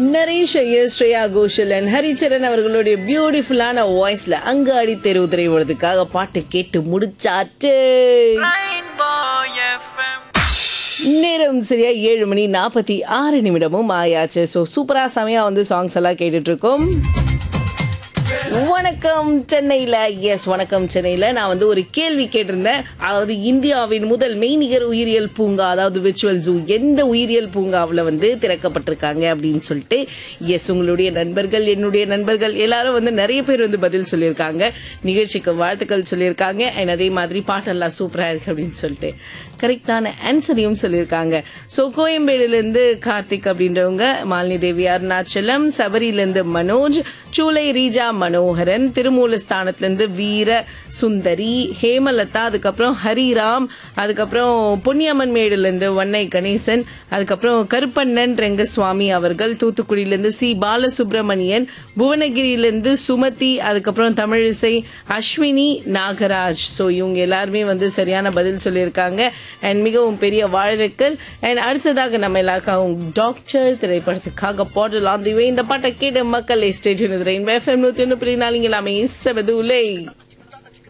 Naresh Iyer Shreya Ghoshal and Haricharan அவர்களுடைய பியூட்டிஃபுல்லான வாய்ஸ்ல அங்காடி தெருவு திரைவதுக்காக பாட்டு கேட்டு முடிச்சாச்சு Rainbow FM. நேரம் சரியா ஏழு மணி நாற்பத்தி ஆறு நிமிடமும் ஆயாச்சு ஸோ சூப்பரா செமையா வந்து சாங்ஸ் எல்லாம் கேட்டுட்டு இருக்கோம் வணக்கம் சென்னையில எஸ் வணக்கம் சென்னையில நான் வந்து ஒரு கேள்வி கேட்டிருந்தேன் அதாவது இந்தியாவின் முதல் மெய்நிகர் உயிரியல் பூங்கா அதாவது விர்ச்சுவல் ஜூ எந்த உயிரியல் பூங்காவில் வந்து திறக்கப்பட்டிருக்காங்க அப்படின்னு சொல்லிட்டு எஸ் உங்களுடைய நண்பர்கள் என்னுடைய நண்பர்கள் எல்லாரும் வந்து நிறைய பேர் வந்து பதில் சொல்லியிருக்காங்க நிகழ்ச்சிக்கு வாழ்த்துக்கள் சொல்லியிருக்காங்க அண்ட் அதே மாதிரி பாட்டெல்லாம் சூப்பரா இருக்கு அப்படின்னு சொல்லிட்டு கரெக்டான ஆன்சரையும் சொல்லியிருக்காங்க ஸோ கோயம்பேடுலேருந்து கார்த்திக் அப்படின்றவங்க மாலினி தேவி அருணாச்சலம் சபரியிலேருந்து மனோஜ் சூலை ரீஜா மனோகரன் திருமூலஸ்தானத்திலேருந்து வீர சுந்தரி ஹேமலதா அதுக்கப்புறம் ஹரிராம் அதுக்கப்புறம் பொன்னியம்மன் மேடுலேருந்து வன்னை கணேசன் அதுக்கப்புறம் கருப்பண்ணன் ரெங்கசுவாமி அவர்கள் தூத்துக்குடியிலேருந்து சி பாலசுப்ரமணியன் புவனகிரியிலேருந்து சுமதி அதுக்கப்புறம் தமிழிசை அஸ்வினி நாகராஜ் ஸோ இவங்க எல்லாருமே வந்து சரியான பதில் சொல்லியிருக்காங்க அண்ட் மிகவும் பெரிய வாழ்த்துக்கள் அண்ட் அடுத்ததாக நம்ம எல்லாருக்காகவும் டாக்டர் திரைப்படத்துக்காக பாடல் ஆன் தி வே இந்த பாட்டை கேட்ட மக்கள் ஸ்டேட் ரெயின் எஃப்எம் நூற்றி ஒன்று புள்ளி நாலு இங்கே எல்லாமே செவதுலை